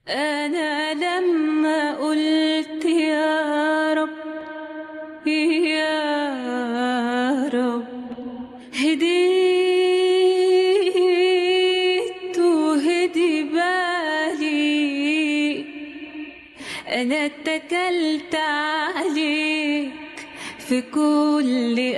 أنا لما قلت يا رب يا رب هديت وهدي بالي أنا اتكلت عليك في كل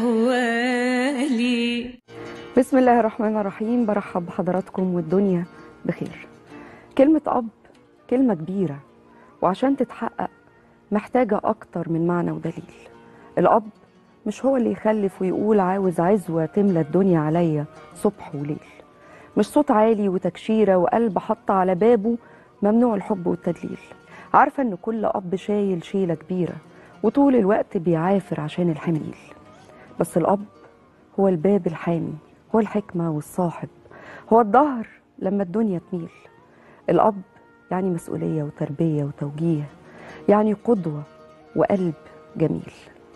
أحوالي بسم الله الرحمن الرحيم برحب بحضراتكم والدنيا بخير كلمة أب كلمة كبيرة وعشان تتحقق محتاجة أكتر من معنى ودليل الأب مش هو اللي يخلف ويقول عاوز عزوة تملى الدنيا عليا صبح وليل مش صوت عالي وتكشيرة وقلب حط على بابه ممنوع الحب والتدليل عارفة إن كل أب شايل شيلة كبيرة وطول الوقت بيعافر عشان الحميل بس الأب هو الباب الحامي هو الحكمة والصاحب هو الظهر لما الدنيا تميل الأب يعني مسؤولية وتربية وتوجيه يعني قدوة وقلب جميل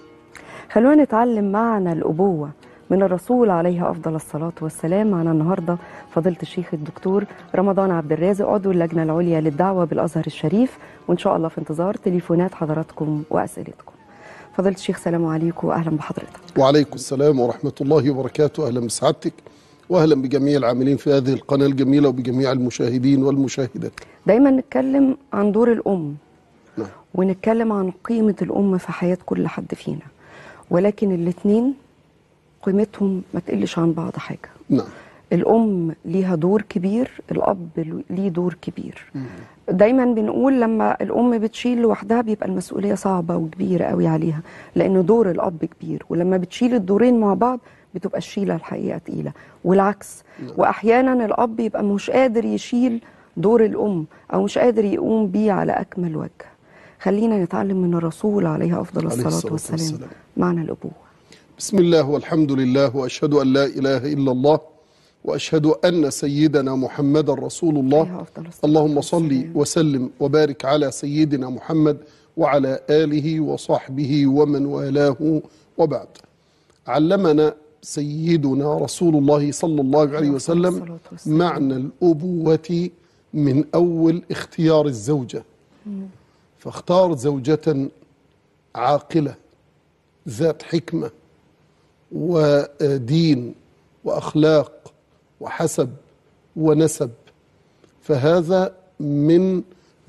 خلونا نتعلم معنى الأبوة من الرسول عليه أفضل الصلاة والسلام معنا النهاردة فضيلة الشيخ الدكتور رمضان عبد الرازق عضو اللجنة العليا للدعوة بالأزهر الشريف وإن شاء الله في انتظار تليفونات حضراتكم وأسئلتكم فضيلة الشيخ سلام عليكم وأهلا بحضرتك وعليكم السلام ورحمة الله وبركاته أهلا بسعادتك وأهلا بجميع العاملين في هذه القناة الجميلة وبجميع المشاهدين والمشاهدات دايما نتكلم عن دور الأم نعم. ونتكلم عن قيمة الأم في حياة كل حد فينا ولكن الاتنين قيمتهم ما تقلش عن بعض حاجة نعم الأم ليها دور كبير الأب ليه دور كبير دايما بنقول لما الأم بتشيل لوحدها بيبقى المسؤولية صعبة وكبيرة قوي عليها لأن دور الأب كبير ولما بتشيل الدورين مع بعض بتبقى الشيلة الحقيقة تقيلة والعكس وأحيانا الأب يبقى مش قادر يشيل دور الأم أو مش قادر يقوم بيه على أكمل وجه خلينا نتعلم من الرسول عليه أفضل عليه الصلاة الصلاة والسلام والسلام. معنى الأبوة بسم الله والحمد لله وأشهد أن لا إله إلا الله وأشهد أن سيدنا محمد رسول عليه الله أفضل الصلاة اللهم صل والسلام. وسلم وبارك على سيدنا محمد وعلى آله وصحبه ومن والاه وبعد علمنا سيدنا رسول الله صلى الله عليه وسلم الصلاة والسلام. معنى الأبوة من أول اختيار الزوجة فاختار زوجة عاقلة ذات حكمة ودين وأخلاق وحسب ونسب فهذا من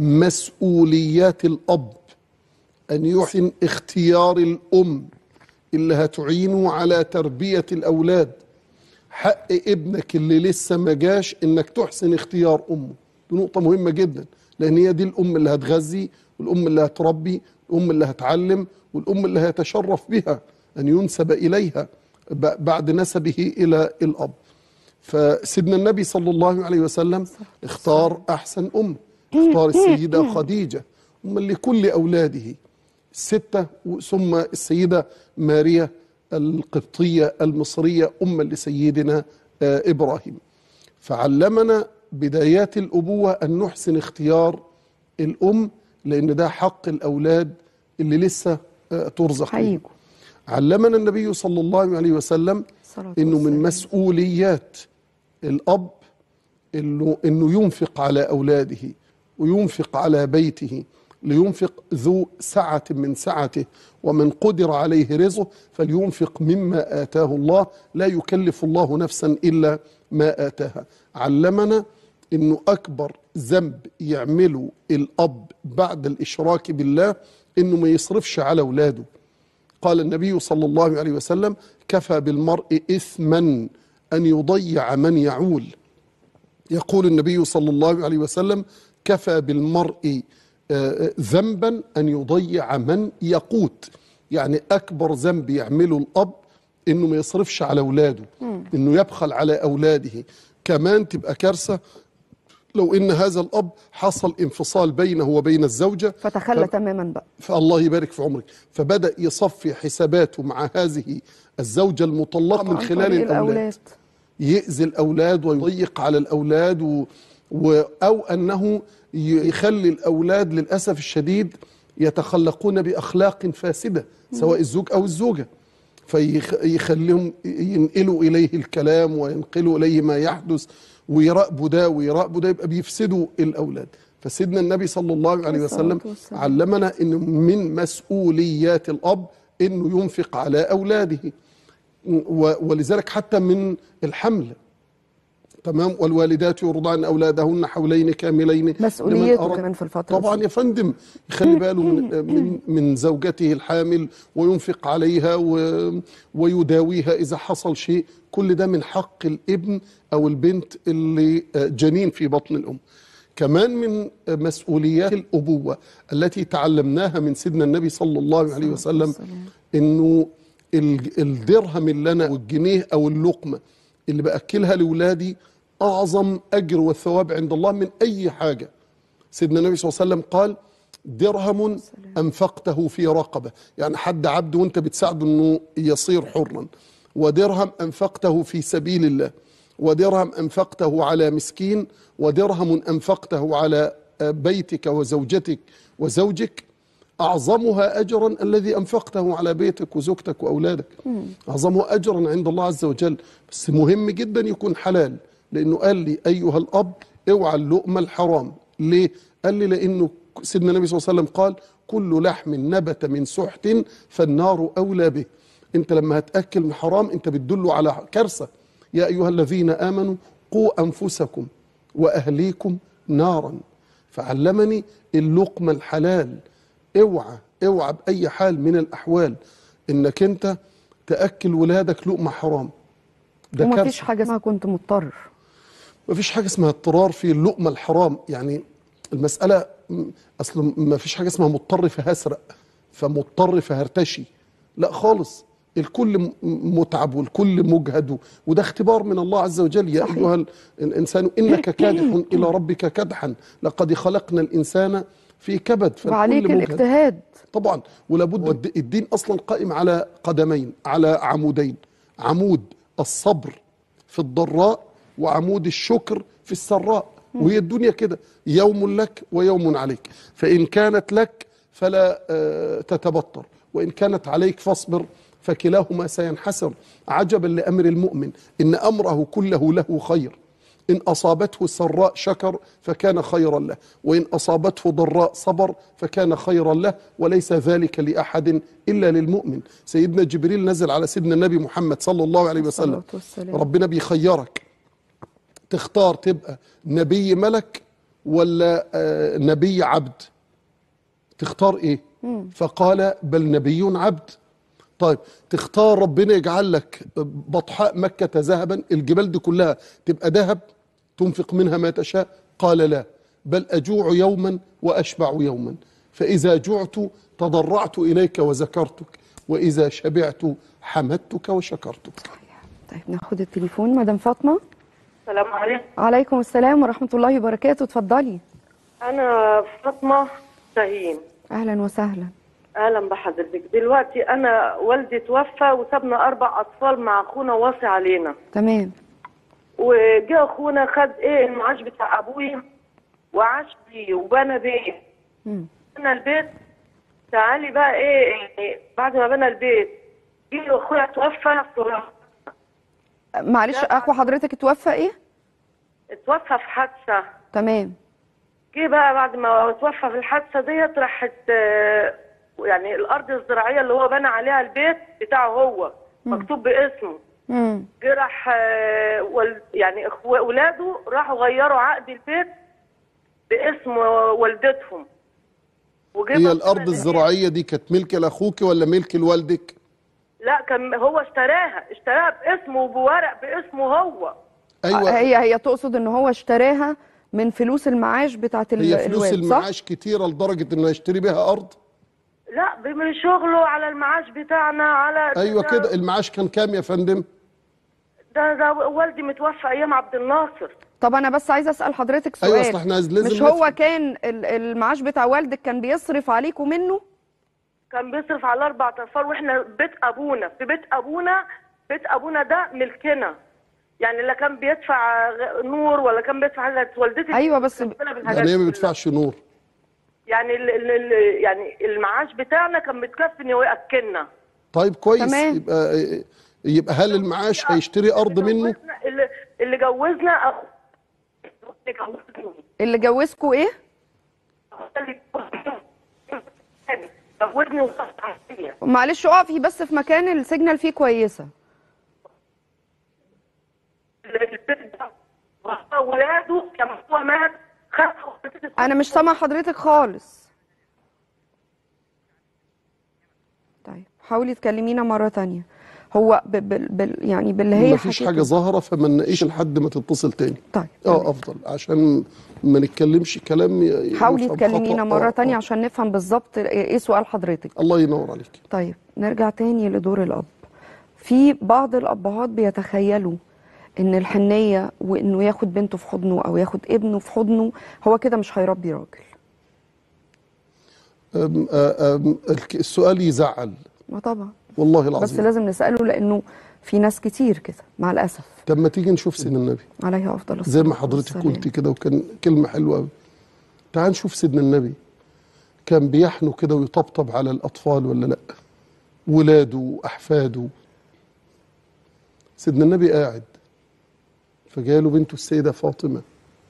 مسؤوليات الأب أن يحسن اختيار الأم اللي هتعينه على تربية الأولاد حق ابنك اللي لسه ما جاش انك تحسن اختيار امه دي نقطة مهمة جدا لان هي دي الام اللي هتغذي والام اللي هتربي الام اللي هتعلم والام اللي هيتشرف بها ان ينسب اليها ب- بعد نسبه الى الاب فسيدنا النبي صلى الله عليه وسلم اختار احسن ام اختار السيدة خديجة ام لكل اولاده ستة ثم السيدة ماريا القبطية المصرية أما لسيدنا آه، إبراهيم فعلمنا بدايات الأبوة أن نحسن اختيار الأم لأن ده حق الأولاد اللي لسه آه، ترزق بيه. هيجوا علمنا النبي صلى الله عليه وسلم الصلاة انه من والسلام. مسؤوليات الاب انه انه ينفق على اولاده وينفق على بيته لينفق ذو سعة من سعته ومن قدر عليه رزقه فلينفق مما آتاه الله لا يكلف الله نفسا إلا ما آتاها علمنا انه اكبر ذنب يعمله الاب بعد الاشراك بالله انه ما يصرفش على اولاده قال النبي صلى الله عليه وسلم كفى بالمرء إثما أن يضيع من يعول يقول النبي صلى الله عليه وسلم كفى بالمرء آه، ذنبا أن يضيع من يقوت يعني أكبر ذنب يعمله الأب إنه ما يصرفش على أولاده إنه يبخل على أولاده كمان تبقى كارثة لو إن هذا الأب حصل انفصال بينه وبين الزوجة فتخلى ف- تماما بقى فالله يبارك في عمرك فبدأ يصفي حساباته مع هذه الزوجة المطلقة من عن خلال طريق الأولاد يأذي الأولاد ويضيق على الأولاد و... و... أو أنه ي- يخلي الأولاد للأسف الشديد يتخلقون بأخلاق فاسدة سواء الزوج أو الزوجة فيخليهم ينقلوا إليه الكلام وينقلوا إليه ما يحدث ويراقبوا ده ويراقبوا ده يبقى بيفسدوا الأولاد فسيدنا النبي صلى الله عليه عليه وسلم الصلاة والسلام. علمنا انه من مسؤوليات الاب انه ينفق على اولاده و- ولذلك حتى من الحمل تمام والوالدات يرضعن اولادهن حولين كاملين لمن مسؤوليته أراد- كمان في الفترة طبعا دي. يا فندم يخلي باله من من, من زوجته الحامل وينفق عليها و- ويداويها اذا حصل شيء كل ده من حق الابن او البنت اللي جنين في بطن الام كمان من مسؤوليات الابوه التي تعلمناها من سيدنا النبي صلى الله عليه وسلم انه ال- الدرهم اللي انا والجنيه او اللقمه اللي باكلها لاولادي اعظم اجر والثواب عند الله من اي حاجه سيدنا النبي صلى الله عليه وسلم قال درهم انفقته في رقبه يعني حد عبد وانت بتساعده انه يصير حرا ودرهم انفقته في سبيل الله ودرهم انفقته على مسكين ودرهم انفقته على بيتك وزوجتك وزوجك اعظمها اجرا الذي انفقته على بيتك وزوجتك واولادك اعظمه اجرا عند الله عز وجل بس مهم جدا يكون حلال لانه قال لي ايها الاب اوعى اللقمه الحرام ليه قال لي لانه سيدنا النبي صلى الله عليه وسلم قال كل لحم نبت من سحت فالنار اولى به انت لما هتاكل من حرام انت بتدل على كارثه يا ايها الذين امنوا قوا انفسكم واهليكم نارا فعلمني اللقمه الحلال اوعى اوعى باي حال من الاحوال انك انت تاكل ولادك لقمه حرام ده ومفيش كارثه حاجة اسمها كنت مضطر مفيش حاجه اسمها اضطرار في اللقمه الحرام يعني المساله م- اصل مفيش حاجه اسمها مضطر فهسرق فمضطر فهرتشي لا خالص الكل م- متعب والكل مجهد و- وده اختبار من الله عز وجل يا ايها ال- الانسان انك كادح الى ربك كدحا لقد خلقنا الانسان في كبد فالكل وعليك مجهد. الاجتهاد طبعا ولابد الد- الدين اصلا قائم على قدمين على عمودين عمود الصبر في الضراء وعمود الشكر في السراء وهي الدنيا كده يوم لك ويوم عليك فإن كانت لك فلا آه، تتبطر وإن كانت عليك فاصبر فكلاهما سينحسر عجبا لأمر المؤمن إن أمره كله له خير إن أصابته سراء شكر فكان خيرا له وإن أصابته ضراء صبر فكان خيرا له وليس ذلك لأحد إلا للمؤمن سيدنا جبريل نزل على سيدنا النبي محمد صلى الله عليه وسلم الصلاة والسلام. ربنا بيخيرك تختار تبقى نبي ملك ولا آه، نبي عبد تختار ايه فقال بل نبي عبد طيب تختار ربنا يجعل لك بطحاء مكة ذهبا الجبال دي كلها تبقى ذهب تنفق منها ما تشاء قال لا بل أجوع يوما وأشبع يوما فإذا جعت تضرعت إليك وذكرتك وإذا شبعت حمدتك وشكرتك طيب ناخد التليفون مدام فاطمة السلام عليكم عليكم السلام ورحمة الله وبركاته اتفضلي انا فاطمه شاهين أهلا وسهلا اهلا بحضرتك دلوقتي انا والدي توفى وسابنا اربع اطفال مع اخونا واصي علينا تمام وجه اخونا خد ايه المعاش بتاع ابويا وعاش بيه وبنى بيه مم. بنى البيت تعالي بقى ايه يعني بعد ما بنى البيت جه اخويا توفى في- معلش أخو حضرتك اتوفى إيه؟ اتوفى في حادثه تمام جه بقى بعد ما توفى في الحادثه ديت راحت آه، يعني الارض الزراعيه اللي هو بنى عليها البيت بتاعه هو مكتوب باسمه مم. جه راح آه، وال- يعني إخو- اولاده راحوا غيروا عقد البيت باسم والدتهم وجه هي بصينا الأرض لقينا- الزراعية دي كانت ملك لأخوك ولا ملك لوالدك لا كان هو اشتراها اشتراها باسمه وبورق باسمه هو أيوة هي هي تقصد ان هو اشتراها من فلوس المعاش بتاعت ال- هي فلوس الوالد صح؟ المعاش كتيرة لدرجة انه يشتري بها ارض لا من شغله على المعاش بتاعنا على ايوه ده- كده المعاش كان كام يا فندم ده ده والدي متوفى ايام عبد الناصر طب انا بس عايزه اسال حضرتك سؤال أيوة، أصل إحنا لازم مش نفهم. هو كان ال- المعاش بتاع والدك كان بيصرف عليكوا منه؟ كان بيصرف على اربع اطفال واحنا بيت ابونا في بيت ابونا بيت ابونا ده ملكنا يعني لا كان بيدفع غ- نور ولا كان بيدفع حاجه والدتي أيوة، بس- بتكفينا بالحاجات يعني ايه ما كلها. بيدفعش نور يعني ال ال ال يعني المعاش بتاعنا كان متكفي انه ياكلنا طيب كويس تمام. يبقى يبقى هل المعاش هيشتري ارض اللي منه جوزنا- اللي, اللي جوزنا أخ- اللي جوزني اللي جوزكوا ايه؟ زودني وصلت عافيه معلش اقفي بس في مكان السيجنال فيه كويسه البيت ده ولاده كما هو مات خد انا مش سامعه حضرتك خالص طيب حاولي تكلمينا مره تانية هو ب ب ب يعني باللي هي مفيش حكيته. حاجه ظاهره فما نناقش لحد ما تتصل تاني طيب تمام. اه افضل عشان ما نتكلمش كلام ي- حاولي يفهم تكلمينا خطأ. مره آه، تانية آه. عشان نفهم بالظبط ايه سؤال حضرتك الله ينور عليك طيب نرجع تاني لدور الأب في بعض الأبهات بيتخيلوا إن الحنية وإنه ياخد بنته في حضنه أو ياخد ابنه في حضنه هو كده مش هيربي راجل أم- أم الك- السؤال يزعل ما طبعا والله بس العظيم لازم نسأله لأنه في ناس كتير كده مع الأسف طب ما تيجي نشوف سيدنا النبي عليه أفضل الصلاة زي ما حضرتك والسلام. قلتي كده وكان كلمة حلوة قوي تعال نشوف سيدنا النبي كان بيحنو كده ويطبطب على الأطفال ولا لأ ولاده وأحفاده سيدنا النبي قاعد فجاله بنته السيدة فاطمة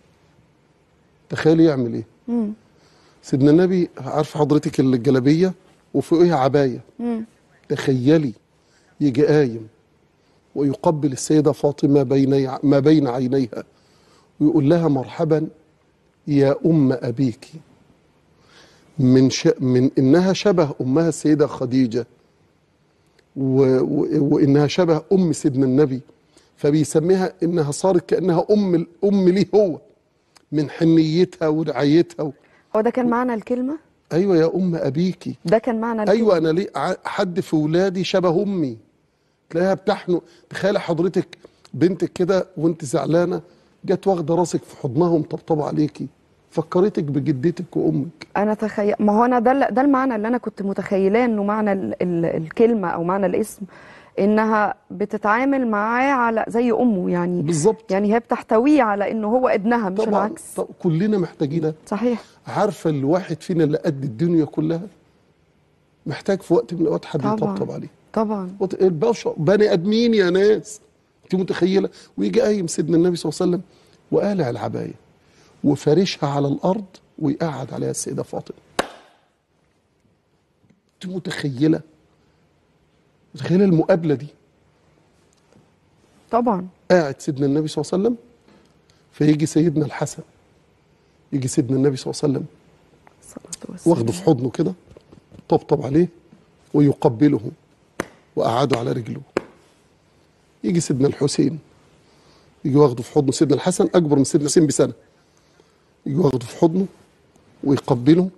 تخيل يعمل ايه مم. سيدنا النبي عارف حضرتك الجلابية وفوقها عباية مم. تخيلي يجي قايم ويقبل السيدة فاطمة بين ما بين عينيها ويقول لها مرحبا يا أم أبيك من ش... من إنها شبه أمها السيدة خديجة و... و... وإنها شبه أم سيدنا النبي فبيسميها إنها صارت كأنها أم الأم ليه هو من حنيتها ورعايتها و... هو ده كان معنى الكلمة؟ أيوة يا أم أبيكي ده كان معنى الكلمة ايوه انا ليه ع- حد في ولادي شبه امي تلاقيها بتحنو تخيل حضرتك بنتك كده وانت زعلانه جت واخده راسك في حضنها ومطبطبه عليكي فكرتك بجدتك وامك انا تخيل ما هو انا ده ده المعنى اللي انا كنت متخيلاه انه معنى ال... ال... الكلمه او معنى الاسم انها بتتعامل معاه على زي امه يعني بالظبط يعني هي بتحتويه على انه هو ابنها مش طبعا العكس طب كلنا محتاجين صحيح عارفه الواحد فينا اللي قد الدنيا كلها محتاج في وقت من الاوقات حد طبعا. يطبطب عليه طبعا وط- البشر بني ادمين يا ناس انت متخيله ويجي قايم سيدنا النبي صلى الله عليه وسلم وقالع العبايه وفارشها على الارض ويقعد عليها السيده فاطمه انت متخيله متخيله المقابله دي طبعا قاعد سيدنا النبي صلى الله عليه وسلم فيجي سيدنا الحسن يجي سيدنا النبي صلى الله عليه وسلم الصلاه والسلام واخده في حضنه كده طبطب عليه ويقبله وقعده على رجله يجي سيدنا الحسين يجي واخده في حضنه سيدنا الحسن اكبر من سيدنا الحسين بسنه يجي واخده في حضنه ويقبله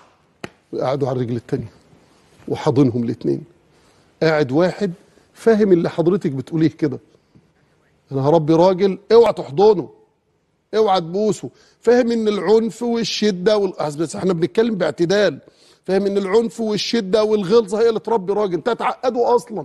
ويقعده على الرجل التانية وحاضنهم الاثنين قاعد واحد فاهم اللي حضرتك بتقوليه كده انا هربي راجل اوعى تحضنه اوعى تبوسه فاهم ان العنف والشده وال... بس احنا بنتكلم باعتدال فاهم ان العنف والشده والغلظه هي اللي تربي راجل انت تعقده اصلا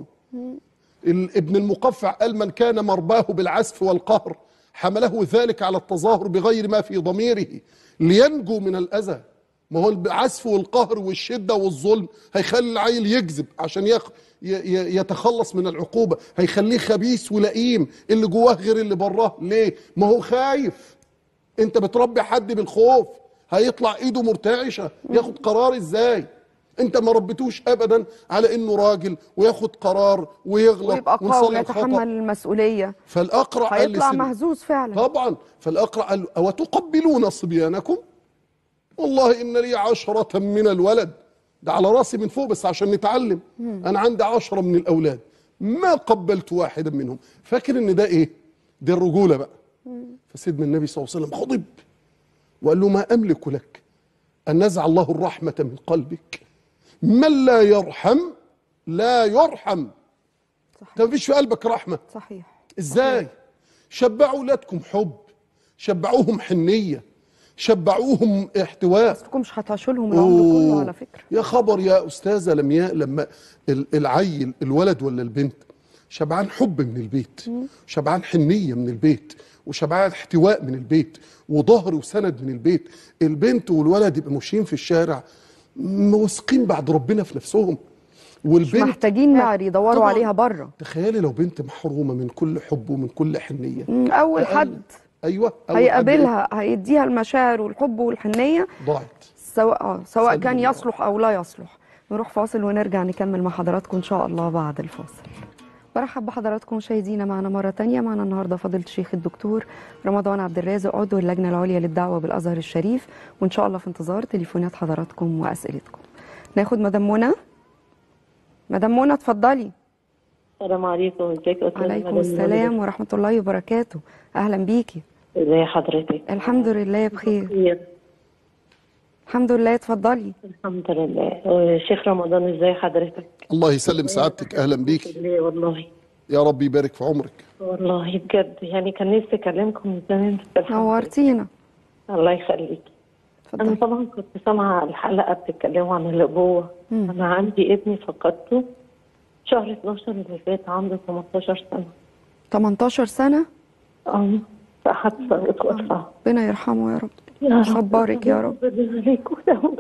ال- ابن المقفع قال من كان مرباه بالعسف والقهر حمله ذلك على التظاهر بغير ما في ضميره لينجو من الاذى ما هو العسف والقهر والشده والظلم هيخلي العيل يكذب عشان يخ... ي... ي... يتخلص من العقوبه هيخليه خبيث ولئيم اللي جواه غير اللي براه ليه ما هو خايف انت بتربي حد بالخوف هيطلع ايده مرتعشه ياخد قرار ازاي انت ما ربيتوش ابدا على انه راجل وياخد قرار ويغلط ويبقى قوي ونصلي ويتحمل الخطا المسؤوليه فالاقرع قال هيطلع لسيدنا- مهزوز فعلا طبعا فالاقرع قال له او تقبلون صبيانكم والله ان لي عشرة من الولد ده على راسي من فوق بس عشان نتعلم انا عندي عشرة من الاولاد ما قبلت واحدا منهم فاكر ان ده ايه دي الرجوله بقى فسيدنا النبي صلى الله عليه وسلم غضب وقال له ما املك لك ان نزع الله الرحمه من قلبك من لا يرحم لا يرحم صحيح ده مفيش في قلبك رحمه صحيح ازاي شبعوا اولادكم حب شبعوهم حنيه شبعوهم احتواء اصلكم مش هتعيشوا لهم العمر كله أوه. على فكره يا خبر يا استاذه لمياء لما ال- العيل الولد ولا البنت شبعان حب من البيت شبعان حنيه من البيت وشبعان احتواء من البيت وظهر وسند من البيت البنت والولد يبقوا ماشيين في الشارع واثقين بعد ربنا في نفسهم مش والبنت محتاجين مهر يدوروا طبعاً. عليها بره تخيلي لو بنت محرومه من كل حب ومن كل حنيه مم، اول أقل. حد ايوه أول حد هيقابلها هيديها المشاعر والحب والحنيه ضاعت سواء اه سواء سلم كان الله. يصلح او لا يصلح نروح فاصل ونرجع نكمل مع حضراتكم ان شاء الله بعد الفاصل برحب بحضراتكم مشاهدينا معنا مرة تانية معنا النهاردة فضيلة الشيخ الدكتور رمضان عبد الرازق عضو اللجنة العليا للدعوة بالأزهر الشريف وإن شاء الله في انتظار تليفونات حضراتكم وأسئلتكم ناخد مدام منى مدام منى اتفضلي السلام عليكم ازيك يا استاذ عليكم مدام السلام ورحمة الله وبركاته أهلا بيكي منى؟ ازي حضرتك الحمد لله بخير خير الحمد لله اتفضلي الحمد لله آه، شيخ رمضان ازي حضرتك الله يسلم سعادتك اهلا بيك ليه والله يا رب يبارك في عمرك والله بجد يعني كان نفسي اكلمكم من زمان بس الحمد لله. نورتينا الله يخليك انا اتفضلي طبعا كنت سامعه الحلقه بتتكلموا عن الابوه مم. انا عندي ابني فقدته شهر 12 اللي فات عنده 18 سنه 18 سنة اه في حادثه واتوفى ربنا يرحمه يا رب يا رب صبرك يا رب ربنا عليك وداود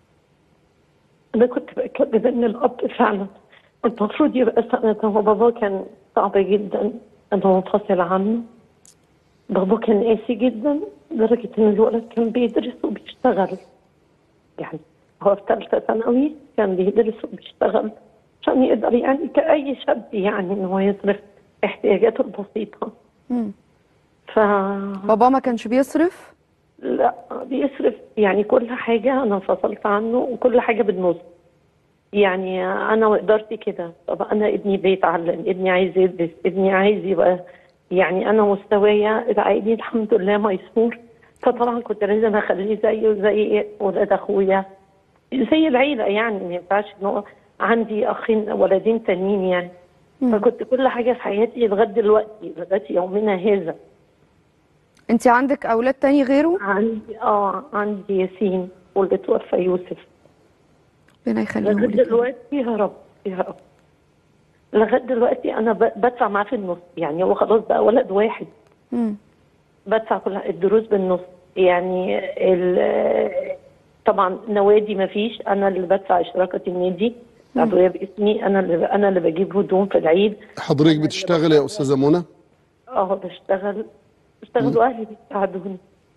انا كنت بتكلم ان الاب فعلا المفروض يبقى سند هو بابا كان صعب جدا انا منفصل عنه بابا كان قاسي جدا لدرجة ان الولد كان بيدرس وبيشتغل يعني هو في ثالثة ثانوي كان بيدرس وبيشتغل عشان يقدر يعني كأي شاب يعني ان هو يصرف احتياجاته البسيطة مم. ف بابا ما كانش بيصرف لا بيصرف يعني كل حاجة أنا انفصلت عنه وكل حاجة بالنص يعني أنا وإدارتي كده طب أنا ابني بيتعلم ابني عايز يدرس ابني عايز يبقى يعني أنا مستوايا العائلي الحمد لله ميسور فطبعا كنت لازم أخليه زيه زي ولاد أخويا زي العيلة يعني ما ينفعش إن هو عندي أخين ولدين تانيين يعني فكنت كل حاجة في حياتي لغاية دلوقتي لغاية يومنا هذا انت عندك اولاد تاني غيره عندي اه عندي ياسين واللي توفى يوسف ربنا يخليه لغايه لك دلوقتي يا رب يا رب لغايه دلوقتي انا ب- بدفع معاه في النص يعني هو خلاص بقى ولد واحد مم. بدفع كل الدروس بالنص يعني ال- طبعا نوادي ما فيش انا اللي بدفع اشتراكات النادي العضويه باسمي انا اللي انا اللي بجيب هدوم في العيد حضرتك بتشتغل يا استاذه منى اه بشتغل بشتغل واهلي بيساعدوني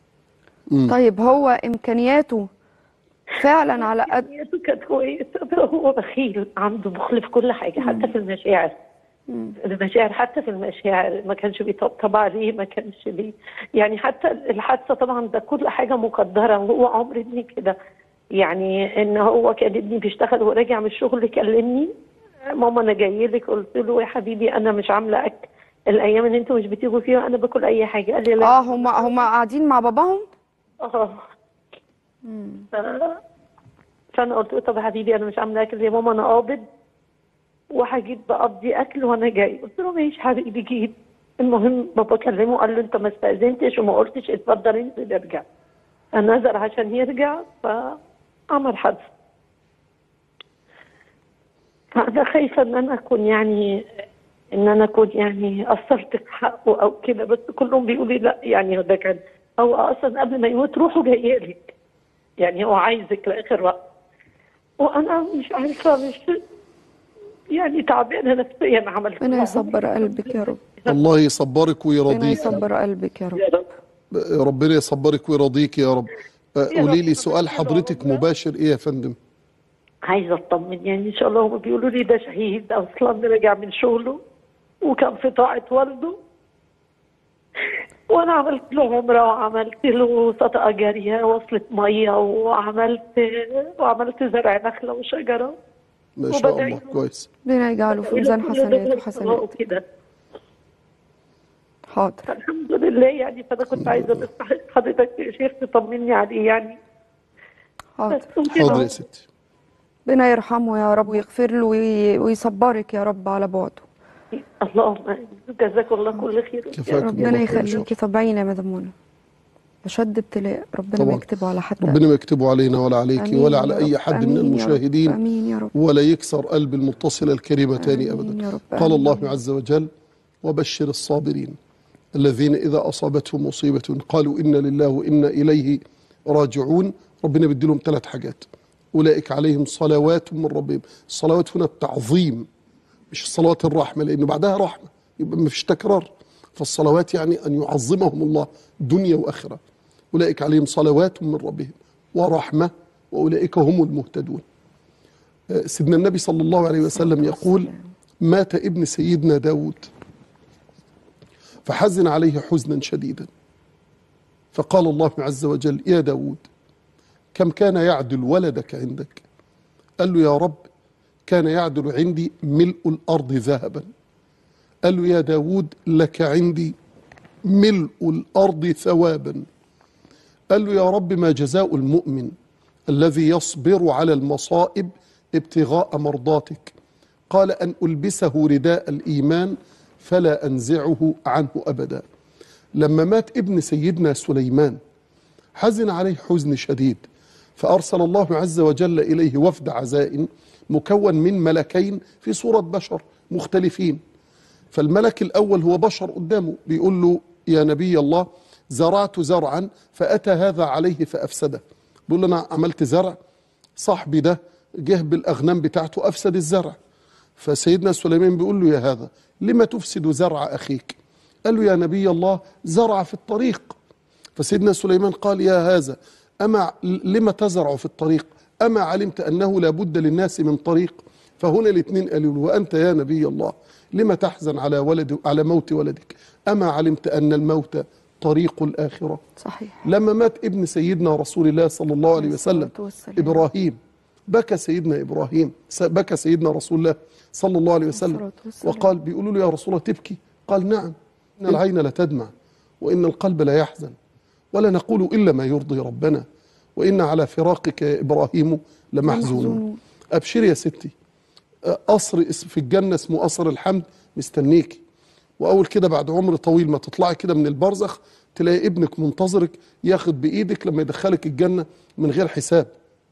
طيب هو امكانياته فعلا على قد نيته كانت كويسه بس هو بخيل عنده بخل في كل حاجه حتى في المشاعر المشاعر حتى في المشاعر ما كانش بيطبطب عليه ما كانش بي يعني حتى الحادثه طبعا ده كل حاجه مقدره وهو عمر ابني كده يعني ان هو كان ابني بيشتغل وراجع من الشغل كلمني ماما انا جاي لك قلت له يا حبيبي انا مش عامله اكل الايام اللي انتوا مش بتيجوا فيها انا باكل اي حاجه قال لي لا اه هم هم قاعدين مع باباهم اه ف... فانا قلت له طب يا حبيبي انا مش عامله اكل يا ماما انا قابض وهجيب بقضي اكل وانا جاي قلت له ماشي حبيبي جيب المهم بابا كلمه قال له انت ما استاذنتش وما قلتش اتفضل انزل ارجع فنزل عشان يرجع فعمل حادثه فانا خايفه ان انا اكون يعني ان انا اكون يعني قصرت في حقه او كده بس كلهم بيقولوا لي لا يعني ده كان هو اصلا قبل ما يموت روحه جايه لك يعني هو عايزك لاخر وقت وانا مش عارفه مش يعني تعبانه نفسيا عملت ربنا معاهم. يصبر قلبك يا رب الله يصبرك ربنا ويرضيك يصبر قلبك يا رب يا رب ربنا يصبرك ويرضيك يا رب يا قولي رب. لي سؤال حضرتك مباشر ايه يا فندم عايزه اطمن يعني ان شاء الله هم بيقولوا لي ده شهيد اصلا راجع من شغله وكان في طاعه والده وانا عملت له عمره وعملت له صدقه جاريه وصلت ميه وعملت وعملت زرع نخله وشجره ما شاء وبدعي الله له. كويس ربنا يجعله في ميزان كل ده حسناته غير وحسنات صلاة وكده حاضر فالحمد لله يعني فانا كنت عايزه بس حضرتك يا شيخ تطمني عليه يعني حاضر بس وكده. حاضر يا ستي ربنا يرحمه يا رب ويغفر له وي- ويصبرك يا رب على بعده اللهم آمين. جزاك الله كل خير كفاكم ربنا الله خير إن شاء يخليكي طبعينا يا مدام منى اشد ابتلاء ربنا ما طبعا. يكتبه على حد ربنا ما يكتبه علينا ولا عليك آمين ولا يا على رب. اي حد من آمين يا رب. المشاهدين امين يا رب ولا يكسر قلب المتصلة الكريمة تاني آمين أبدا يا رب. قال آمين. الله عز وجل وبشر الصابرين الذين إذا أصابتهم مصيبة قالوا إنا لله وإنا إليه راجعون ربنا بدي لهم ثلاث حاجات أولئك عليهم صلوات من ربهم الصلوات هنا التعظيم مش الصلوات الرحمة لأنه بعدها رحمة يبقى ما فيش تكرار فالصلوات يعني أن يعظمهم الله دنيا وآخرة أولئك عليهم صلوات من ربهم ورحمة وأولئك هم المهتدون آه، سيدنا النبي صلى الله عليه وسلم يقول مات ابن سيدنا داود فحزن عليه حزنا شديدا فقال الله عز وجل يا داود كم كان يعدل ولدك عندك قال له يا رب كان يعدل عندي ملء الأرض ذهبا قال له يا داود لك عندي ملء الأرض ثوابا قال له يا رب ما جزاء المؤمن الذي يصبر على المصائب ابتغاء مرضاتك قال أن ألبسه رداء الإيمان فلا أنزعه عنه أبدا لما مات ابن سيدنا سليمان حزن عليه حزن شديد فأرسل الله عز وجل إليه وفد عزاء مكون من ملكين في صورة بشر مختلفين فالملك الأول هو بشر قدامه بيقول له يا نبي الله زرعت زرعا فأتى هذا عليه فأفسده بيقول له أنا عملت زرع صاحبي ده جه بالأغنام بتاعته أفسد الزرع فسيدنا سليمان بيقول له يا هذا لما تفسد زرع أخيك قال له يا نبي الله زرع في الطريق فسيدنا سليمان قال يا هذا أما لما تزرع في الطريق أما علمت أنه لا بد للناس من طريق فهنا الاثنين قالوا له وأنت يا نبي الله لما تحزن على ولد على موت ولدك أما علمت أن الموت طريق الآخرة صحيح لما مات ابن سيدنا رسول الله صلى الله عليه وسلم الصلاة والسلام. إبراهيم بكى سيدنا إبراهيم س- بكى سيدنا رسول الله صلى الله عليه وسلم الصلاة والسلام. وقال بيقولوا له يا رسول الله تبكي قال نعم إن العين لتدمع وإن القلب لا يحزن ولا نقول إلا ما يرضي ربنا وإن على فراقك يا إبراهيم لمحزونون لمحزونون. أبشري يا ستي قصر اس- في الجنة اسمه قصر الحمد مستنيكي وأول كده بعد عمر طويل ما تطلعي كده من البرزخ تلاقي ابنك منتظرك ياخد بإيدك لما يدخلك الجنة من غير حساب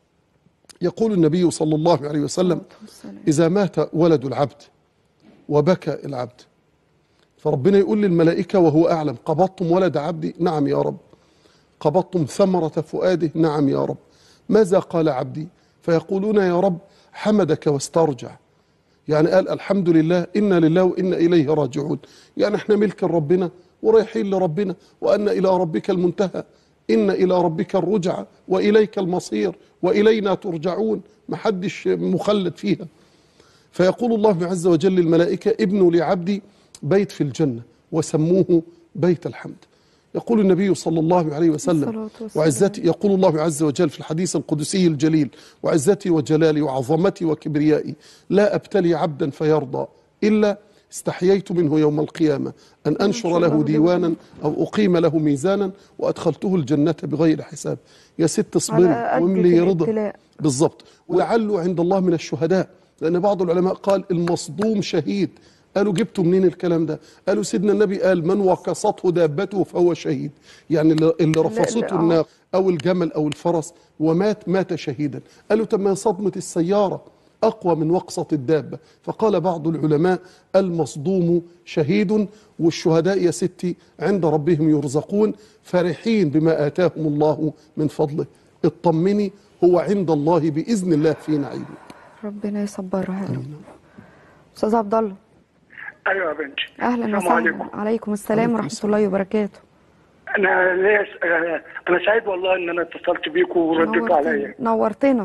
يقول النبي صلى الله عليه وسلم والسلام. إذا مات ولد العبد وبكى العبد فربنا يقول للملائكة وهو أعلم قبضتم ولد عبدي نعم يا رب قبضتم ثمرة فؤاده نعم يا رب ماذا قال عبدي فيقولون يا رب حمدك واسترجع يعني قال الحمد لله إنا لله وإنا إليه راجعون يعني احنا ملك ربنا ورايحين لربنا وأن إلى ربك المنتهى إن إلى ربك الرجعة وإليك المصير وإلينا ترجعون محدش مخلد فيها فيقول الله عز وجل للملائكة ابنوا لعبدي بيت في الجنة وسموه بيت الحمد يقول النبي صلى الله عليه وسلم الصلاة والسلام. وعزتي يقول الله عز وجل في الحديث القدسي الجليل وعزتي وجلالي وعظمتي وكبريائي لا أبتلي عبدا فيرضى إلا استحييت منه يوم القيامة أن أنشر له ديوانا أو أقيم له ميزانا وأدخلته الجنة بغير حساب يا ست اصبري على قد واملي رضا الابتلاء. بالضبط ولعله عند الله من الشهداء لأن بعض العلماء قال المصدوم شهيد قالوا جبتوا منين الكلام ده قالوا سيدنا النبي قال من وقصته دابته فهو شهيد يعني اللي اللي رفصته آه. الناقة أو الجمل أو الفرس ومات مات شهيدا قالوا طب ما صدمة السيارة أقوى من وقصة الدابة فقال بعض العلماء المصدوم شهيد والشهداء يا ستي عند ربهم يرزقون فرحين بما آتاهم الله من فضله اطمني هو عند الله بإذن الله في نعيم ربنا يصبرها يا رب استاذ عبد الله ايوه يا بنتي اهلا السلام وسهلا عليكم عليكم السلام عليكم ورحمه السلام. الله وبركاته انا ليا س- آه، انا سعيد والله ان انا اتصلت بيكم ورديتوا عليا نورتنا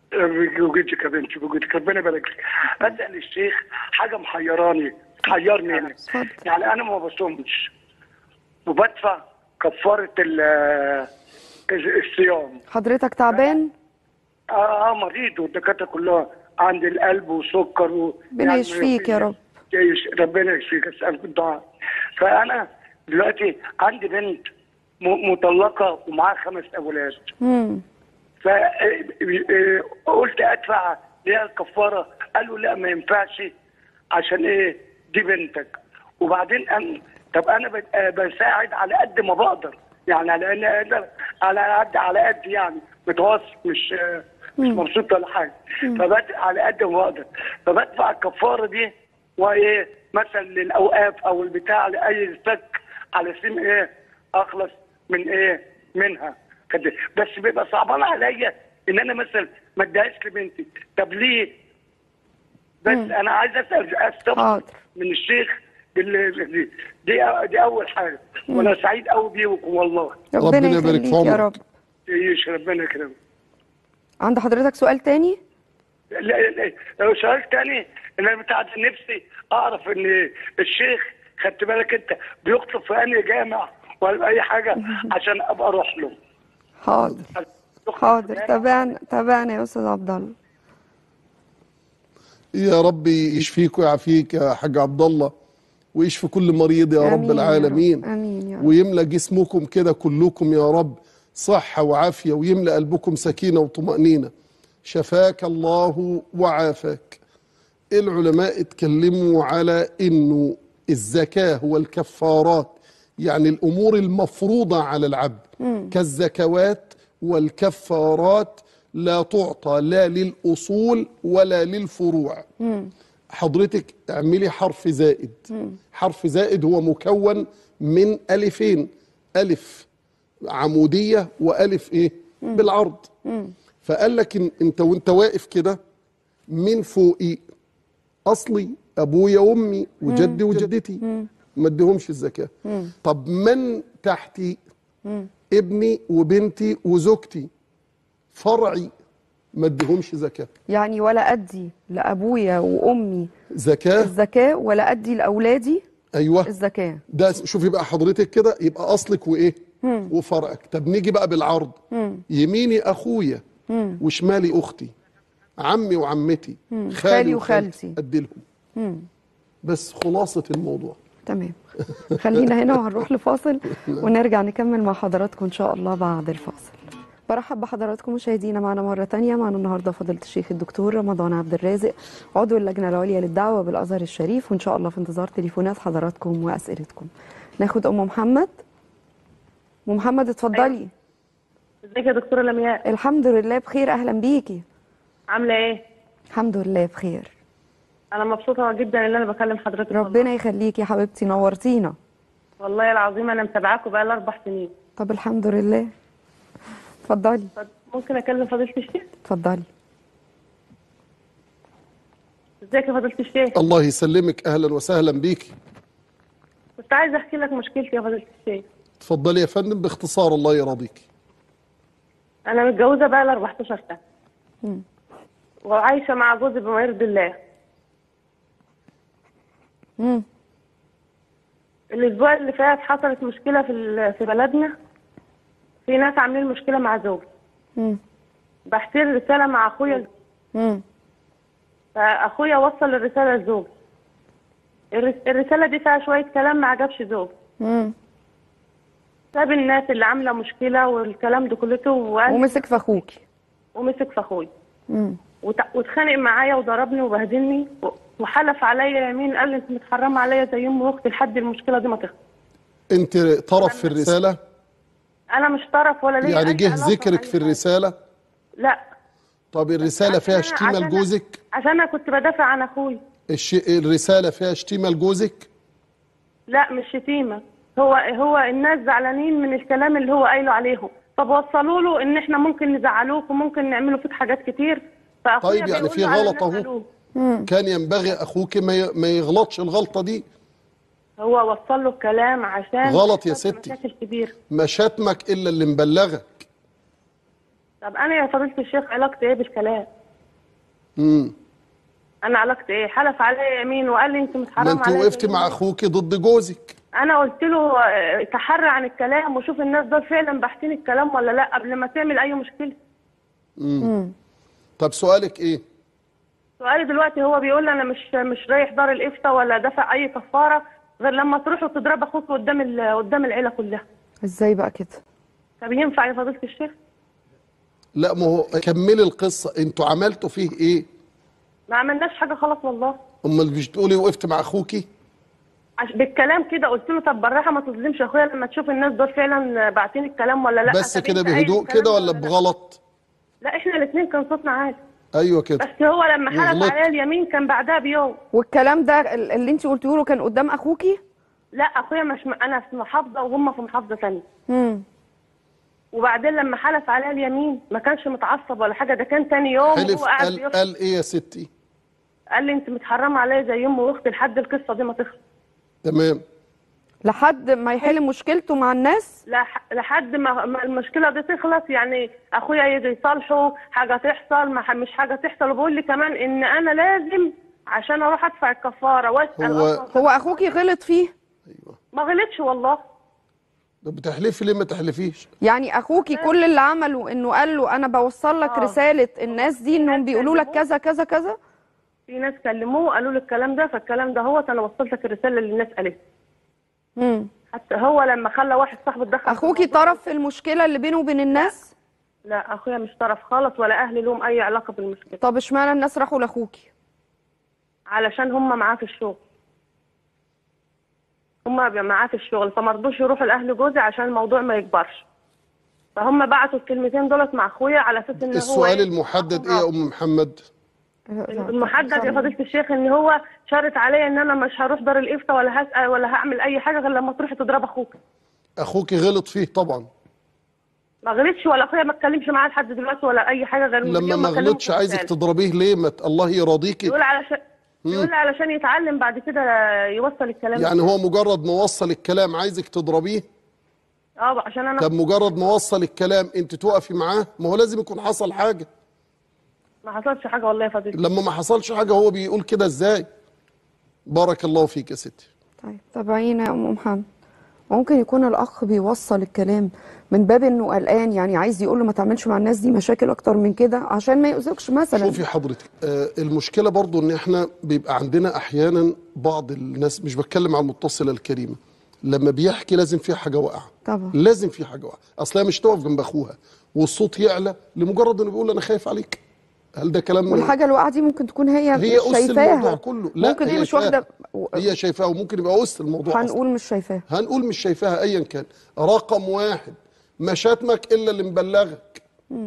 بوجودك يا بنتي بوجودك ربنا يبارك لك اسال الشيخ حاجه محيراني محيرني يعني اتفضل. يعني انا ما بصومش وبدفع كفاره ال- آه، الصيام حضرتك تعبان اه آه، مريض والدكاتره كلها عند القلب وسكر و... ربنا يشفيك يا رب. يش- ربنا يشفيك اسالك الدعاء فانا دلوقتي عندي بنت م- مطلقه ومعاها خمس اولاد امم فقلت ادفع ليها الكفاره قالوا لا ما ينفعش عشان ايه دي بنتك وبعدين أن طب انا بت- آه، بساعد على قد ما بقدر يعني على ان اقدر على قد على قد يعني متوسط مش آه، مش مبسوط ولا حاجه فبدفع على قد ما بقدر فبدفع الكفاره دي وايه مثلا للاوقاف او البتاع لاي فك على سن ايه اخلص من ايه منها كده بس بيبقى صعبان عليا ان انا مثلا ما اديهاش لبنتي طب ليه بس انا عايز اسال استفسر حاضر. من الشيخ بال- دي دي, دي اول حاجه وانا سعيد قوي بيكم والله ربنا ربنا يبارك في يخليك يا عمرك. رب يعيش ربنا يكرمك عند حضرتك سؤال تاني لا لا لو سؤال تاني ان انا بتاعت نفسي اعرف ان الشيخ خدت بالك انت بيخطب في انهي جامع ولا اي حاجه عشان ابقى اروح له حاضر يخطب في حاضر جامع؟ تابعنا تابعنا يا استاذ عبد الله يا رب يشفيك ويعافيك يا حاج عبد الله ويشفي كل مريض يا آمين رب يا العالمين رب. آمين يا رب. ويملى جسمكم كده كلكم يا رب صحة وعافية ويملى قلبكم سكينة وطمأنينة شفاك الله وعافاك العلماء اتكلموا على انه الزكاة والكفارات يعني الامور المفروضة على العبد كالزكوات والكفارات لا تعطى لا للأصول ولا للفروع حضرتك اعملي حرف زائد حرف زائد هو مكون من ألفين ألف عمودية وألف إيه بالعرض فقال لك إن انت وانت واقف كده من فوقي أصلي أبويا وأمي وجدي وجدتي ما اديهمش الزكاة طب من تحتي ابني وبنتي وزوجتي فرعي ما اديهمش زكاة يعني ولا ادي لابويا وامي زكاة الزكاه ولا ادي لاولادي أيوه الزكاه ده شوفي بقى حضرتك كده يبقى اصلك وايه وفرعك طب نيجي بقى بالعرض يميني اخويا وشمالي اختي عمي وعمتي خالي, خالي وخالتي وخالتي. ادي لهم بس خلاصه الموضوع تمام خلينا هنا وهنروح لفاصل ونرجع نكمل مع حضراتكم ان شاء الله بعد الفاصل برحب بحضراتكم مشاهدينا معنا مرة تانية معنا النهاردة فضيلة الشيخ الدكتور رمضان عبد الرازق عضو اللجنة العليا للدعوة بالأزهر الشريف وإن شاء الله في انتظار تليفونات حضراتكم وأسئلتكم ناخد أم محمد أم محمد اتفضلي ازيك يا دكتوره لمياء الحمد لله بخير أهلا بيكي عامله ايه الحمد لله بخير انا مبسوطه جدا ان انا بكلم حضرتك والله. ربنا يخليكي يا حبيبتي نورتينا والله العظيم انا متابعاكم بقى اربع سنين طب الحمد لله اتفضلي طب ممكن اكلم فضيله الشيخ اتفضلي ازيك يا فضيله الشيخ الله يسلمك اهلا وسهلا بيكي كنت عايزه احكي لك مشكلتي يا فضيله الشيخ اتفضلي يا فندم باختصار الله يرضيكي انا متجوزه بقى لي 14 سنه وعايشه مع جوزي بما يرضي الله مم. الاسبوع اللي فات حصلت مشكله في ال- في بلدنا في ناس عاملين مشكله مع زوجي مم. بحتير رساله مع اخويا مم. فاخويا وصل الرساله لزوجي الرس- الرساله دي فيها شويه كلام ما عجبش زوجي مم. ساب الناس اللي عامله مشكله والكلام ده كلته وقال ومسك في اخوكي ومسك في اخويا مم. وت- واتخانق معايا وضربني وبهدلني و- وحلف عليا يمين قال لي انت متحرمه عليا زي ام واختي لحد المشكله دي ما تخلص انت طرف في الرساله انا مش طرف ولا ليا يعني أي جه علاقة ذكرك بأي في حاجة. الرساله لا طب الرساله فيها عشان أنا- شتيمه عشان أنا- لجوزك عشان انا كنت بدافع عن اخوي الش... الرساله فيها شتيمه لجوزك لا مش شتيمه هو هو الناس زعلانين من الكلام اللي هو قايله عليهم طب وصلوا له ان احنا ممكن نزعلوك وممكن نعملوا فيك حاجات كتير فاخويا طيب يعني بيقول في له على غلط الناس أهو. قالوه. كان ينبغي اخوك ما ي... ما يغلطش الغلطه دي هو وصل له الكلام عشان غلط يا يحصل ستي. مشاكل كبيره ما شتمك الا اللي مبلغك طب انا يا فضيله الشيخ علاقتي ايه بالكلام امم انا علاقتي ايه حلف عليا يمين وقال لي انت ما متحرم انت عليا وقفت زي مع ما- اخوك ضد جوزك انا قلت له آه، تحرى عن الكلام وشوف الناس دول فعلا باحثين الكلام ولا لا قبل ما تعمل اي مشكله طب سؤالك ايه سؤالي دلوقتي هو بيقول لي انا مش مش رايح دار الافتاء ولا دافع اي كفاره غير لما تروحوا تضرب اخوك قدام ال- قدام العيله كلها ازاي بقى كده طب ينفع يا فضيله الشيخ لا ما هو كملي القصه انتوا عملتوا فيه ايه ما عملناش حاجه خلاص والله امال مش تقولي وقفت مع اخوكي عش... بالكلام كده قلت له طب بالراحه ما تظلمش اخويا لما تشوف الناس دول فعلا باعتين الكلام ولا لا بس طب كده انت قايل بهدوء الكلام كده ولا لا؟ بغلط لا احنا الاثنين كان صوتنا عالي ايوه كده بس هو لما حلف وغلطت. عليا اليمين كان بعدها بيوم والكلام ده ال- اللي انت قلتيه له كان قدام اخوكي لا اخويا مش م... انا في محافظه وهم في محافظه ثانيه امم وبعدين لما حلف عليا اليمين ما كانش متعصب ولا حاجه ده كان تاني يوم حلف وهو قاعد قال, بيص- قال ايه يا ستي قال لي انت متحرمه عليا زي امي واختي لحد القصه دي ما تخلص تمام لحد ما يحل مشكلته مع الناس لح- لحد ما ما المشكله دي تخلص يعني اخويا يجي يصالحه حاجه تحصل ما ح- مش حاجه تحصل وبيقول لي كمان ان انا لازم عشان اروح ادفع الكفاره واسال هو- أصلاً. هو اخوكي غلط فيه ما غلطش والله طب بتحلفي ليه ما تحلفيش يعني اخوكي كل اللي عمله انه قال له انا بوصل لك آه. رساله الناس دي انهم بيقولوا لك كذا كذا كذا في ناس كلموه قالوا له الكلام ده فالكلام ده هو انا وصلت لك الرساله اللي الناس قالتها مم. حتى هو لما خلى واحد صاحبه اتدخل في اخوكي الموضوع- طرف في المشكله اللي بينه وبين الناس لا اخويا مش طرف خالص ولا اهلي لهم اي علاقه بالمشكله طب اشمعنى الناس راحوا لاخوكي علشان هم معاه في الشغل هم معاه في الشغل فما رضوش يروحوا لاهل جوزي عشان الموضوع ما يكبرش فهم بعتوا الكلمتين دولت مع اخويا على اساس ان هو السؤال إيه؟ المحدد ايه يا ام محمد المحدد يا فضيله الشيخ ان هو شرط عليا ان انا مش هروح دار الافتاء ولا هسال ولا هعمل اي حاجه غير لما تروحي تضرب اخوك اخوك غلط فيه طبعا ما غلطش ولا اخويا ما اتكلمش معاه لحد دلوقتي ولا اي حاجه غير من لما يوم ما كلمه غلطش في عايزك الرسالة. تضربيه ليه ما ت- الله يراضيكي يقول علشان يقول علشان يتعلم بعد كده يوصل الكلام يعني هو مجرد ما وصل الكلام عايزك تضربيه اه عشان انا طب مجرد ما وصل الكلام انت توقفي معاه ما هو لازم يكون حصل حاجه ما حصلش حاجه والله يا فضيله لما ما حصلش حاجه هو بيقول كده ازاي بارك الله فيك يا ستي طيب تابعينا يا ام محمد ممكن يكون الاخ بيوصل الكلام من باب انه قلقان يعني عايز يقول له ما تعملش مع الناس دي مشاكل اكتر من كده عشان ما يؤذكش مثلا شوفي حضرتك آه المشكله برضو ان احنا بيبقى عندنا احيانا بعض الناس مش بتكلم عن المتصله الكريمه لما بيحكي لازم في حاجه واقعه طبعا لازم في حاجه واقعه اصل هي مش تقف جنب اخوها والصوت يعلى لمجرد انه بيقول انا خايف عليك هل ده كلام والحاجه الواقعه دي ممكن تكون هي, هي مش أس الموضوع شايفاها كله لا ممكن هي هي مش واخده هي شايفاها وممكن يبقى أس الموضوع أصلا. هنقول مش شايفاها هنقول مش شايفاها ايا كان رقم واحد ما شتمك الا اللي مبلغك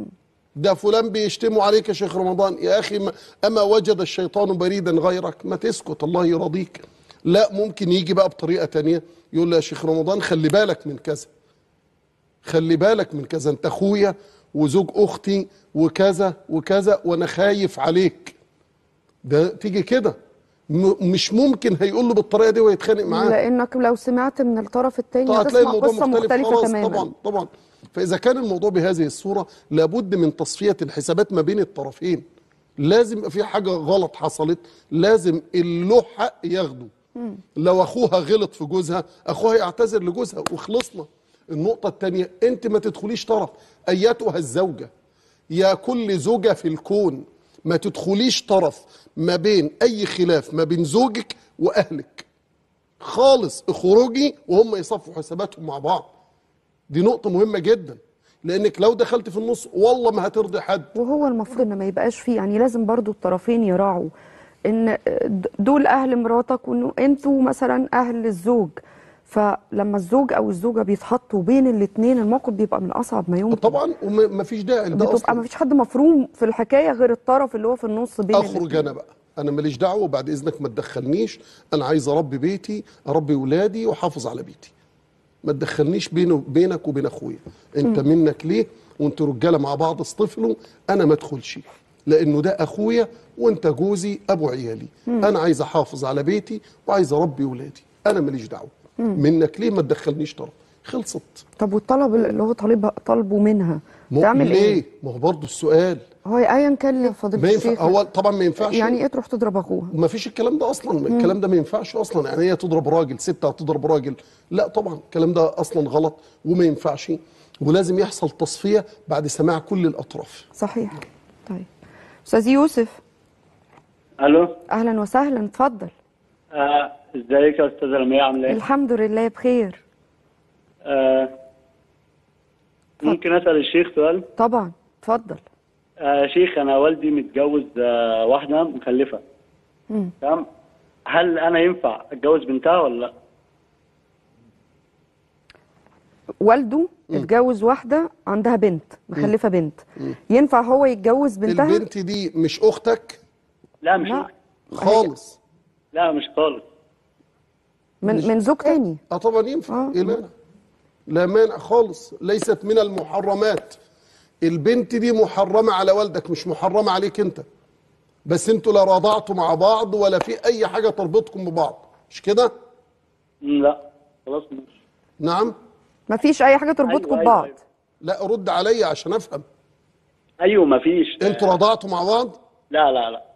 ده فلان بيشتموا عليك يا شيخ رمضان يا اخي ما اما وجد الشيطان بريدا غيرك ما تسكت الله يرضيك لا ممكن يجي بقى بطريقه تانية يقول له يا شيخ رمضان خلي بالك من كذا خلي بالك من كذا انت اخويا وزوج اختي وكذا وكذا وانا خايف عليك ده تيجي كده م- مش ممكن هيقول له بالطريقه دي ويتخانق معاه لانك لو سمعت من الطرف الثاني طبعا هتلاقي هتسمع الموضوع قصه مختلف مختلفه خلاص تماما طبعا طبعا فاذا كان الموضوع بهذه الصوره لابد من تصفيه الحسابات ما بين الطرفين لازم يبقى في حاجه غلط حصلت لازم اللي له حق ياخده لو اخوها غلط في جوزها اخوها يعتذر لجوزها وخلصنا النقطه الثانيه انت ما تدخليش طرف ايتها الزوجه يا كل زوجة في الكون ما تدخليش طرف ما بين أي خلاف ما بين زوجك وأهلك خالص اخرجي وهم يصفوا حساباتهم مع بعض دي نقطة مهمة جدا لأنك لو دخلت في النص والله ما هترضي حد وهو المفروض ان ما يبقاش فيه يعني لازم برضو الطرفين يراعوا ان دول اهل مراتك وانه انتوا مثلا اهل الزوج فلما الزوج او الزوجه بيتحطوا بين الاثنين الموقف بيبقى من اصعب ما يمكن طبعا وما فيش داعي لده بتبقى أصلا ما فيش حد مفروم في الحكايه غير الطرف اللي هو في النص بين اخرج الاتنين. انا بقى انا ماليش دعوه بعد اذنك ما تدخلنيش انا عايز اربي بيتي اربي ولادي واحافظ على بيتي ما تدخلنيش بينه بينك وبين اخويا انت منك ليه وانتوا رجاله مع بعض اصطفلوا انا ما ادخلش لانه ده اخويا وانت جوزي ابو عيالي انا عايز احافظ على بيتي وعايز اربي ولادي انا ماليش دعوه منك ليه ما تدخلنيش طرف خلصت طب والطلب اللي هو طالبها طالبه منها مو- تعمل ليه ايه ما هو برضه السؤال هو ايا كان يا فضيله ما ينفع الشيخ هو طبعا ما ينفعش يعني ايه تروح تضرب اخوها ما فيش الكلام ده اصلا الكلام ده ما ينفعش اصلا يعني هي تضرب راجل ست هتضرب راجل لا طبعا الكلام ده اصلا غلط وما ينفعش ولازم يحصل تصفيه بعد سماع كل الاطراف صحيح طيب استاذ يوسف الو اهلا وسهلا اتفضل آه، ازيك يا استاذه لمياء عامله ايه؟ الحمد لله بخير آه، ممكن اسال الشيخ سؤال؟ طبعا اتفضل آه شيخ انا والدي متجوز آه واحده مخلفه مم. تمام هل انا ينفع اتجوز بنتها ولا لا؟ والده اتجوز واحده عندها بنت مخلفه بنت ينفع هو يتجوز بنتها البنت دي مش اختك لا مش لا. خالص لا مش خالص من من زوج تاني اه طبعا ينفع آه. ايه المانع لا مانع خالص ليست من المحرمات البنت دي محرمه على والدك مش محرمه عليك انت بس انتوا لا رضعتوا مع بعض ولا في اي حاجه تربطكم ببعض مش كده مم، لا خلاص ماشي نعم مفيش اي حاجه تربطكم أيوة، ببعض أيوة. لا رد عليا عشان افهم ايوه مفيش انتوا رضعتوا مع بعض لا لا لا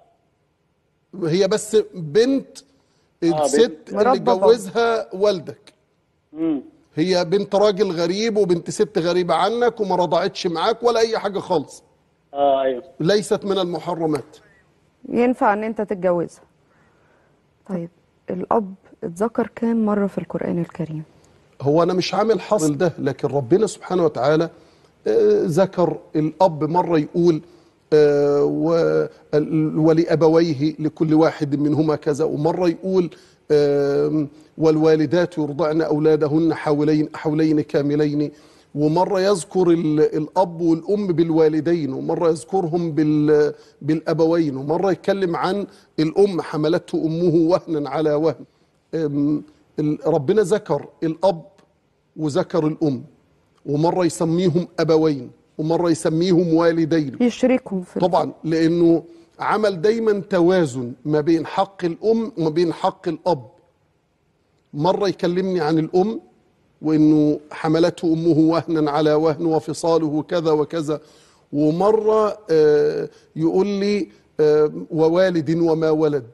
هي بس بنت الست اللي مربى بعض. اتجوزها والدك امم هي بنت راجل غريب وبنت ست غريبة عنك وما رضعتش معاك ولا أي حاجة خالص اه ايوه ليست من المحرمات ينفع ان انت تتجوزها طيب الاب اتذكر كام مره في القران الكريم هو أنا مش عامل حصل ده لكن ربنا سبحانه وتعالى آه، ذكر الأب مرة يقول آه، و- ال- ولأبويه لكل واحد منهما كذا ومرة يقول آم، والوالدات يرضعن أولادهن حولين حولين كاملين ومرة يذكر ال- الأب والأم بالوالدين ومرة يذكرهم بال- بالأبوين ومرة يتكلم عن الأم حملته أمه وهنا على وهن أم، ال- ربنا ذكر الأب وذكر الأم ومرة يسميهم أبوين ومرة يسميهم والدين يشركهم في طبعا لأنه عمل دايما توازن ما بين حق الأم وما بين حق الأب مرة يكلمني عن الأم وإنه حملته أمه وهنا على وهن وفصاله كذا وكذا ومرة آه، يقول لي آه، ووالد وما ولد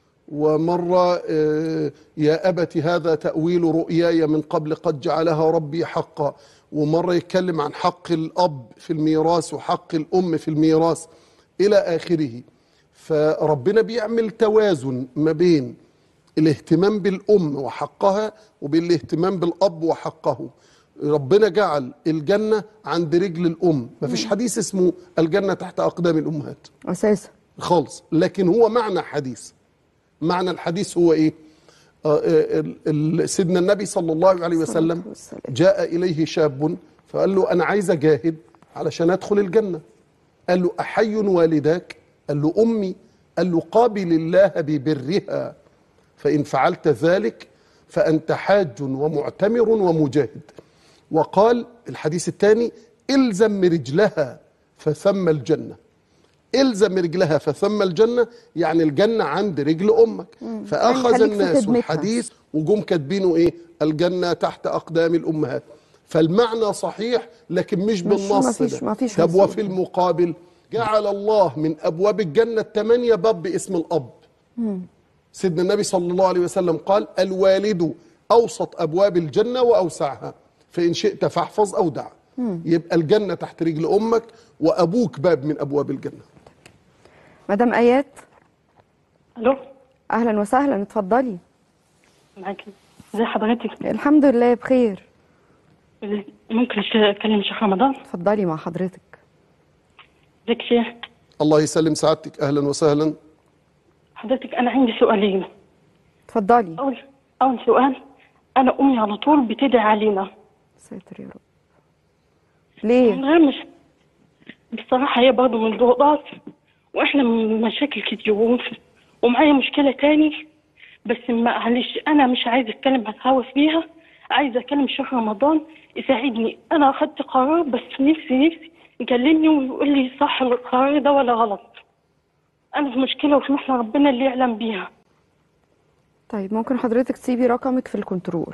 ومرة آه، يا أبت هذا تأويل رؤياي من قبل قد جعلها ربي حقا ومرة يتكلم عن حق الأب في الميراث وحق الأم في الميراث إلى آخره فربنا بيعمل توازن ما بين الاهتمام بالأم وحقها وبين الاهتمام بالأب وحقه ربنا جعل الجنة عند رجل الأم مفيش حديث اسمه الجنة تحت أقدام الأمهات اساسا خالص لكن هو معنى حديث معنى الحديث هو ايه آه، آه، ال- ال- سيدنا النبي صلى الله عليه وسلم والسلام. جاء اليه شاب فقال له انا عايز اجاهد علشان ادخل الجنه قال له احي والداك قال له امي قال له قابل الله ببرها فان فعلت ذلك فانت حاج ومعتمر ومجاهد وقال الحديث الثاني الزم رجلها فثم الجنه الزم رجلها فثم الجنه يعني الجنه عند رجل امك فاخذ خليك في الناس خدمتها. الحديث وجم كاتبينه ايه الجنه تحت اقدام الامهات فالمعنى صحيح لكن مش بالنص ما فيش- ده. ما فيش طب وسيلة. وفي المقابل جعل الله من ابواب الجنه الثمانيه باب باسم الاب سيدنا النبي صلى الله عليه وسلم قال الوالد اوسط ابواب الجنه واوسعها فان شئت فاحفظ او دع يبقى الجنه تحت رجل امك وابوك باب من ابواب الجنه مدام ايات الو اهلا وسهلا اتفضلي معاكي ازي حضرتك الحمد لله بخير ممكن اكلم شيخ رمضان اتفضلي مع حضرتك ازيك شيخ الله يسلم سعادتك اهلا وسهلا حضرتك انا عندي سؤالين اتفضلي اول اول سؤال انا امي على طول بتدعي علينا ساتر يا رب ليه من غير مش بصراحة هي برضه من ضغوطات واحنا من مشاكل كتير وف- ومعايا مشكلة تاني بس معلش انا مش عايزة اتكلم على الهوا فيها عايزة اكلم شيخ رمضان يساعدني انا اخدت قرار بس نفسي نفسي يكلمني ويقول لي صح القرار ده ولا غلط انا في مشكلة واحنا ربنا اللي يعلم بيها طيب ممكن حضرتك تسيبي رقمك في الكنترول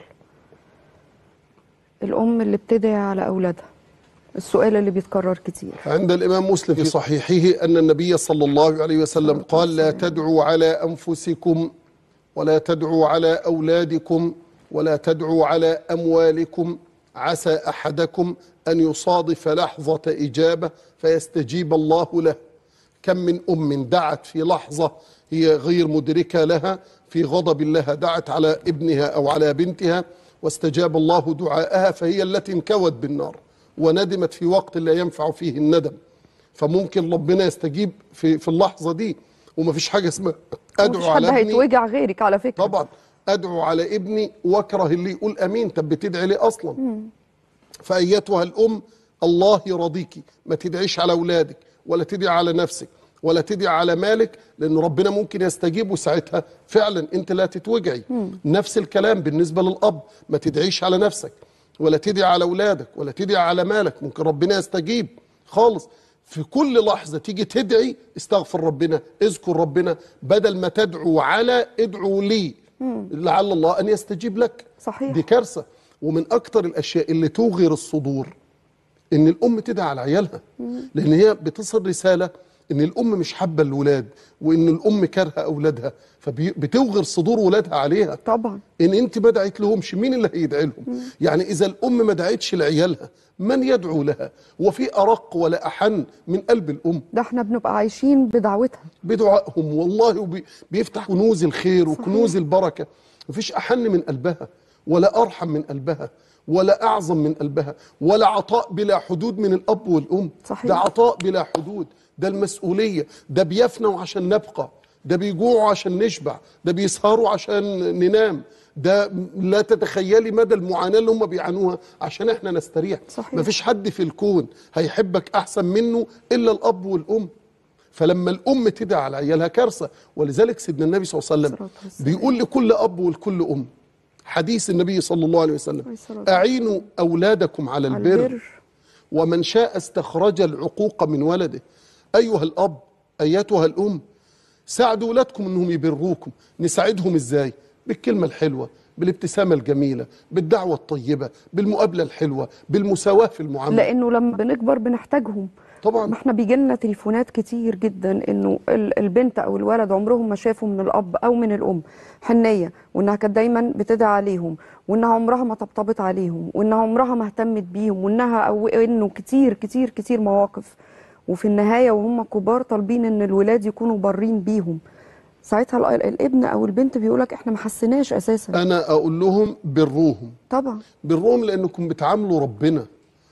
الام اللي بتدعي على اولادها السؤال اللي بيتكرر كتير عند الإمام مسلم في صحيحه أن النبي صلى الله عليه وسلم قال لا تدعوا على أنفسكم ولا تدعوا على أولادكم ولا تدعوا على أموالكم عسى أحدكم أن يصادف لحظة إجابة فيستجيب الله له كم من أم دعت في لحظة هي غير مدركة لها في غضب الله دعت على ابنها أو على بنتها واستجاب الله دعاءها فهي التي انكوت بالنار وندمت في وقت لا ينفع فيه الندم فممكن ربنا يستجيب في في اللحظة دي وما فيش حاجة اسمها أدعو مفيش حد على ابني هيتوجع غيرك على فكره طبعا أدعو على ابني واكره اللي يقول أمين طب بتدعي ليه أصلا فأيتها الأم الله يرضيكي ما تدعيش على أولادك ولا تدعي على نفسك ولا تدعي على مالك لأن ربنا ممكن يستجيب وساعتها فعلا أنت لا تتوجعي نفس الكلام بالنسبة للأب ما تدعيش على نفسك ولا تدعي على أولادك ولا تدعي على مالك ممكن ربنا يستجيب خالص في كل لحظة تيجي تدعي استغفر ربنا اذكر ربنا بدل ما تدعو على ادعو لي لعل الله ان يستجيب لك صحيح. دي كارثه ومن اكتر الاشياء اللي توغر الصدور ان الام تدعي على عيالها لان هي بتصل رساله ان الام مش حابه الولاد وان الام كارهه اولادها فبتوغر صدور ولادها عليها طبعا ان انت ما دعيت لهمش مين اللي هيدعي لهم يعني اذا الام ما دعتش لعيالها من يدعو لها وفي ارق ولا احن من قلب الام ده احنا بنبقى عايشين بدعوتها بدعائهم والله وبي- بيفتح كنوز الخير وكنوز البركه مفيش احن من قلبها ولا ارحم من قلبها ولا اعظم من قلبها ولا عطاء بلا حدود من الاب والام صحيح. ده عطاء بلا حدود ده المسؤوليه ده بيفنوا عشان نبقى ده بيجوعوا عشان نشبع ده بيسهروا عشان ننام ده لا تتخيلي مدى المعاناه اللي هم بيعانوها عشان احنا نستريح صحيح. مفيش حد في الكون هيحبك احسن منه الا الاب والام فلما الام تدعي على عيالها كارثه ولذلك سيدنا النبي صلى الله عليه وسلم الصلاة والسلام. بيقول لكل اب ولكل ام حديث النبي صلى الله عليه وسلم عليه الصلاة والسلام. اعينوا اولادكم على على البر البر ومن شاء استخرج العقوق من ولده ايها الاب ايتها الام ساعدوا ولادكم انهم يبروكم نساعدهم ازاي بالكلمه الحلوه بالابتسامه الجميله بالدعوه الطيبه بالمقابله الحلوه بالمساواه في المعامله لانه لما بنكبر بنحتاجهم طبعا ما احنا بيجي لنا تليفونات كتير جدا انه ال- البنت او الولد عمرهم ما شافوا من الاب او من الام حنيه وانها كانت دايما بتدعي عليهم وانها عمرها ما طبطبت عليهم وانها عمرها ما اهتمت بيهم وانها او انه كتير كتير كتير مواقف وفي النهايه وهم كبار طالبين ان الولاد يكونوا بارين بيهم ساعتها ال- الابن او البنت بيقولك احنا ما حسيناش اساسا انا اقول لهم بروهم طبعا بروهم لانكم بتعاملوا ربنا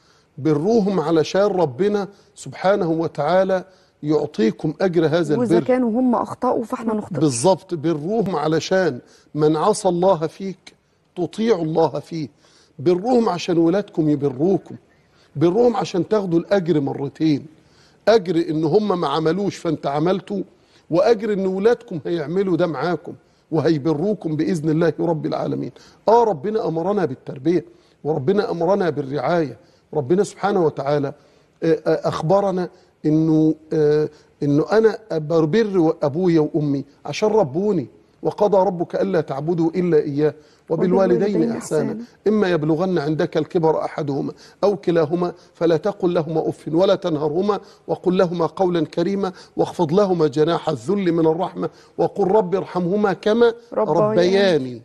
بروهم علشان ربنا سبحانه وتعالى يعطيكم اجر هذا واذا البر كانوا هم اخطاوا فاحنا نخطئ بالظبط بروهم علشان من عصى الله فيك تطيع الله فيه بروهم عشان ولادكم يبروكم بروهم عشان تاخدوا الاجر مرتين اجر ان هم ما عملوش فانت عملتوا واجر ان ولادكم هيعملوا ده معاكم وهيبروكم باذن الله رب العالمين اه ربنا امرنا بالتربيه وربنا امرنا بالرعايه ربنا سبحانه وتعالى آه، آه، اخبرنا انه آه، انه انا بر ابويا وامي عشان ربوني وقضى ربك الا تعبدوا الا اياه وبالوالدين وبالوالدين احسانا إحسانا. اما يبلغن عندك الكبر احدهما او كلاهما فلا تقل لهما اف ولا تنهرهما وقل لهما قولا كريما واخفض لهما جناح الذل من الرحمه وقل رب ارحمهما كما ربياني. ربياني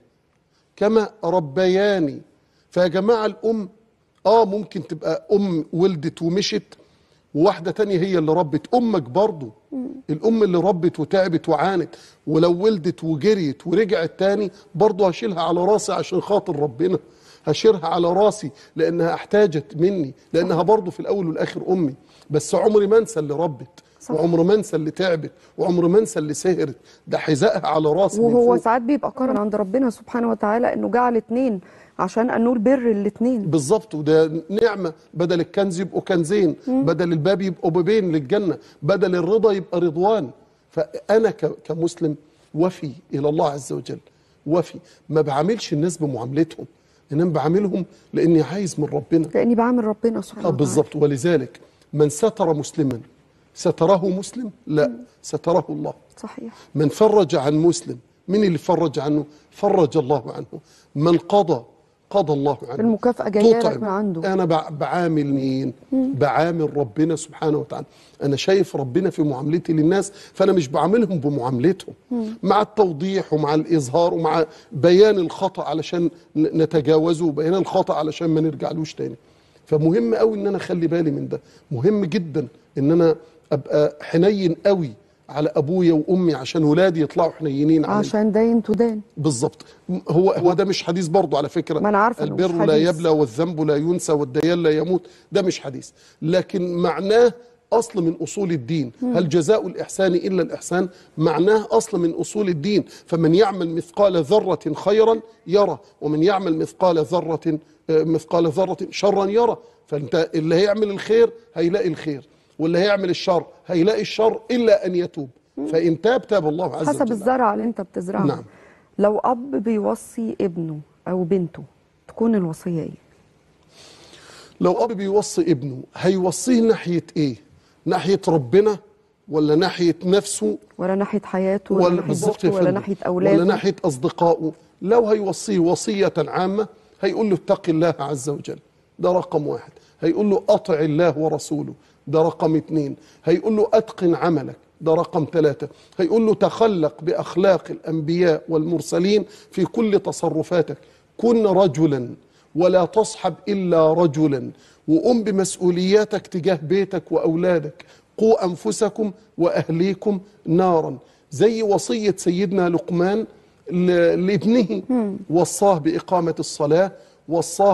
كما ربياني فيا جماعه الام اه ممكن تبقى ام ولدت ومشت وواحده تانية هي اللي ربت امك برضو الام اللي ربت وتعبت وعانت ولو ولدت وجريت ورجعت تاني برضو هشيلها على راسي عشان خاطر ربنا هشيلها على راسي لانها احتاجت مني لانها برضو في الاول والاخر امي بس عمري ما انسى اللي ربت صح. وعمر ما انسى اللي تعبت وعمر ما انسى اللي سهرت ده حذائها على راسي من وهو فوق. ساعات بيبقى كرم عند ربنا سبحانه وتعالى انه جعل اتنين عشان انول بر الاتنين بالظبط وده نعمة بدل الكنز يبقوا كنزين بدل الباب يبقوا بابين للجنة بدل الرضا يبقى رضوان فأنا ك- كمسلم وفي إلى الله عز وجل وفي ما بعاملش الناس بمعاملتهم إنما بعاملهم لأني عايز من ربنا لاني بعمل ربنا سبحانه آه وتعالى بالظبط ولذلك من ستر مسلما ستره مسلم لا ستره الله صحيح من فرج عن مسلم من اللي فرج عنه فرج الله عنه من قضى قضى الله عنه المكافأة جاية لك تطعم. من عنده. انا بع- بعامل مين بعامل ربنا سبحانه وتعالى انا شايف ربنا في معاملتي للناس فانا مش بعاملهم بمعاملتهم مع التوضيح ومع الاظهار ومع بيان الخطا علشان ن- نتجاوزه وبيان الخطا علشان ما نرجعلوش تاني فمهم قوي ان انا اخلي بالي من ده مهم جدا ان انا ابقى حنين قوي على ابويا وامي عشان ولادي يطلعوا حنينين عليا عشان دين تدان بالظبط هو هو ده مش حديث برضه على فكره ما أنا عارفة إنه مش البر لا حديث. يبلى والذنب لا ينسى والديان لا يموت ده مش حديث لكن معناه اصل من اصول الدين هل جزاء الاحسان الا الاحسان معناه اصل من اصول الدين فمن يعمل مثقال ذره خيرا يرى ومن يعمل مثقال ذره آه، مثقال ذره شرا يرى فانت اللي هيعمل الخير هيلاقي الخير واللي هيعمل الشر هيلاقي الشر الا ان يتوب فان تاب تاب الله عز حسب وجل الزرع اللي انت بتزرعه نعم. لو اب بيوصي ابنه او بنته تكون الوصيه ايه لو اب بيوصي ابنه هيوصيه ناحيه ايه ناحيه ربنا ولا ناحية نفسه ولا ناحيه حياته ولا, ولا ناحيه بالظبط يا زوجته ولا فندم. ناحيه اولاده ولا ناحيه اصدقائه لو هيوصيه وصيه عامه هيقول له اتق الله عز وجل ده رقم واحد هيقول له اطع الله ورسوله ده رقم اتنين هيقول له اتقن عملك ده رقم ثلاثة هيقول له تخلق بأخلاق الأنبياء والمرسلين في كل تصرفاتك كن رجلا ولا تصحب إلا رجلا وقم بمسؤولياتك تجاه بيتك وأولادك قوا أنفسكم وأهليكم نارا زي وصية سيدنا لقمان ل- لابنه وصاه بإقامة الصلاة وصاه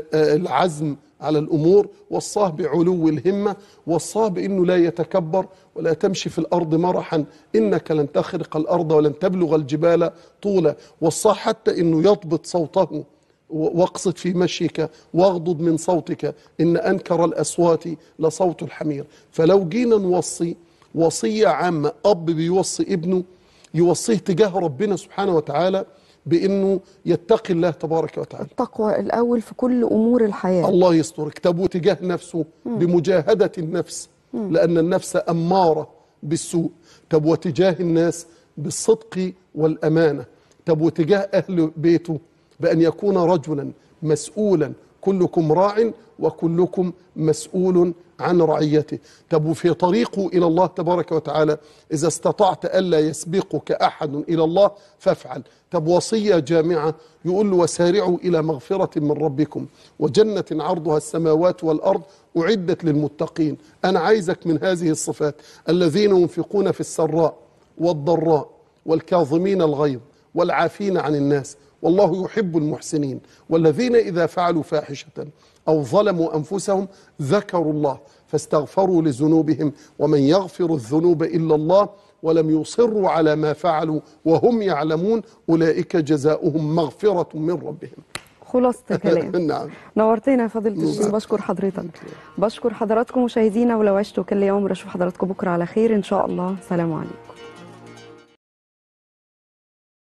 بالعزم على الأمور وصاه بعلو الهمة وصاه بأنه لا يتكبر ولا تمشي في الأرض مرحا إنك لن تخرق الأرض ولن تبلغ الجبال طولا وصاه حتى أنه يضبط صوته واقصد في مشيك واغضض من صوتك إن أنكر الأصوات لصوت الحمير فلو جينا نوصي وصية عامة أب بيوصي ابنه يوصيه تجاه ربنا سبحانه وتعالى بأنه يتقي الله تبارك وتعالى التقوى الاول في كل امور الحياه الله يسترك طب وتجاه نفسه بمجاهدة النفس لأن النفس أمارة بالسوء طب وتجاه الناس بالصدق والأمانة طب وتجاه أهل بيته بأن يكون رجلا مسؤولا كلكم راع وكلكم مسؤول عن رعيته طب وفي طريقه إلى الله تبارك وتعالى إذا استطعت ألا يسبقك أحد إلى الله فافعل طب وصية جامعة يقول له وسارعوا إلى مغفرة من ربكم وجنة عرضها السماوات والأرض أعدت للمتقين أنا عايزك من هذه الصفات الذين ينفقون في السراء والضراء والكاظمين الغيظ والعافين عن الناس والله يحب المحسنين والذين إذا فعلوا فاحشة أو ظلموا أنفسهم ذكروا الله فاستغفروا لذنوبهم ومن يغفر الذنوب إلا الله ولم يصروا على ما فعلوا وهم يعلمون أولئك جزاؤهم مغفرة من ربهم خلاصة الكلام نعم نورتنا يا فضيلة الشيخ بشكر حضرتك بشكر حضراتكم مشاهدينا ولو عشتوا كل يوم اشوف حضراتكم بكره على خير ان شاء الله سلام عليكم